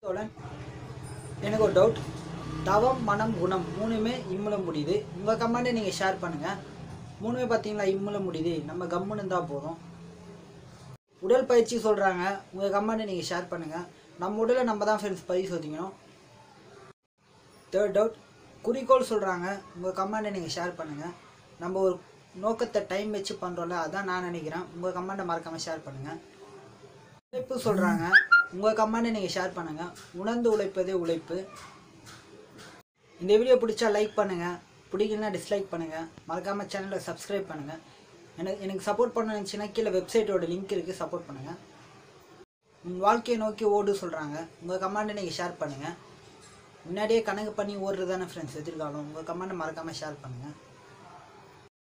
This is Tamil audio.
தோழன் எனக்கு ஒரு டவுட் தவம் மனம் குணம் மூணுமே இம்முல முடியுது உங்கள் கமெண்ட்டை நீங்கள் ஷேர் பண்ணுங்கள் மூணுமே பார்த்தீங்களா இம்முல முடியுது நம்ம கம்முன்னு இருந்தால் போதும் உடல் பயிற்சி சொல்கிறாங்க உங்கள் கமெண்ட்டை நீங்கள் ஷேர் பண்ணுங்கள் நம்ம உடலை நம்ம தான் ஃப்ரெண்ட்ஸ் பரிசோதிக்கணும் தேர்ட் டவுட் குறிக்கோள் சொல்கிறாங்க உங்கள் கமெண்ட்டை நீங்கள் ஷேர் பண்ணுங்கள் நம்ம ஒரு நோக்கத்தை டைம் வச்சு பண்ணுறோம்ல அதான் நான் நினைக்கிறேன் உங்கள் கமெண்ட்டை மறக்காமல் ஷேர் பண்ணுங்கள் உழைப்பு சொல்கிறாங்க உங்கள் கமெண்ட்டை நீங்கள் ஷேர் பண்ணுங்கள் உணர்ந்து உழைப்பதே உழைப்பு இந்த வீடியோ பிடிச்சா லைக் பண்ணுங்கள் பிடிக்கலனா டிஸ்லைக் பண்ணுங்கள் மறக்காமல் சேனலை சப்ஸ்கிரைப் பண்ணுங்கள் எனக்கு எனக்கு சப்போர்ட் பண்ண நினச்சின்னா கீழே வெப்சைட்டோட லிங்க் இருக்குது சப்போர்ட் பண்ணுங்கள் உன் வாழ்க்கையை நோக்கி ஓடு சொல்கிறாங்க உங்கள் கமெண்ட்டை நீங்கள் ஷேர் பண்ணுங்கள் முன்னாடியே கணக்கு பண்ணி ஓடுறது தானே ஃப்ரெண்ட்ஸ் எதிர்காலம் உங்கள் கமெண்ட்டை மறக்காமல் ஷேர் பண்ணுங்கள்